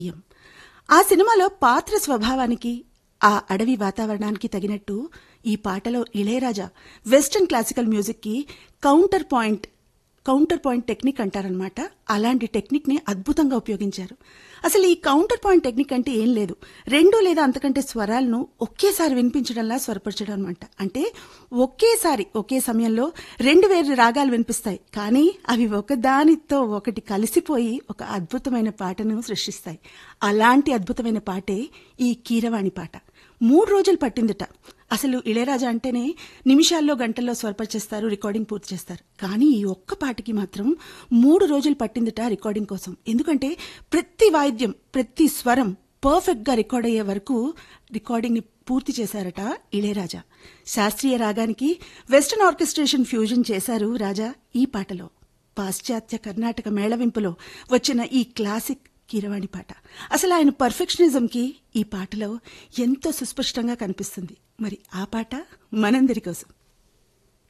యం. ఆ సినిమాలో పాత్ర స్వభావానికి ఆ అడవి వాతావరణానికి తగినట్టు ఈ పాటలో ఇళయరాజా వెస్టర్న్ క్లాసికల్ మ్యూజిక్కి counter point counter point technique అంటారనమాట అలాంటి టెక్నిక్ని అద్భుతంగా ఉపయోగించారు అసలు ఈ కౌంటర్ పాయింట్ టెక్నిక్ అంటే ఏం లేదు రెండు లేదా అంతకంటే స్వరాలను ఒకేసారి వినిపించడంలా స్వరపరచడం అనమాట అంటే ఒకేసారి ఒకే సమయంలో రెండు వేరు రాగాలు వినిపిస్తాయి కానీ అవి ఒకదానితో ఒకటి కలిసిపోయి ఒక అద్భుతమైన పాటను సృష్టిస్తాయి అలాంటి అద్భుతమైన పాటే ఈ కీరవాణి పాట మూడు రోజులు పట్టిందట అసలు ఇళయరాజా అంటేనే నిమిషాల్లో గంటల్లో స్వరపరిచేస్తారు రికార్డింగ్ పూర్తి చేస్తారు కానీ ఈ ఒక్క పాటకి మాత్రం మూడు రోజులు పట్టిందట రికార్డింగ్ కోసం ఎందుకంటే ప్రతి వాయిద్యం ప్రతి స్వరం పర్ఫెక్ట్ గా రికార్డ్ అయ్యే వరకు రికార్డింగ్ ని పూర్తి చేశారట ఇళయరాజా శాస్త్రీయ రాగానికి వెస్టర్న్ ఆర్కెస్ట్రేషన్ ఫ్యూజన్ చేశారు రాజా ఈ పాటలో పాశ్చాత్య కర్ణాటక మేళవింపులో వచ్చిన ఈ క్లాసిక్ కీరవాణి పాట అసలు ఆయన పర్ఫెక్షనిజంకి ఈ పాటలో ఎంతో సుస్పష్టంగా కనిపిస్తుంది మరి ఆ పాట మనందరి కోసం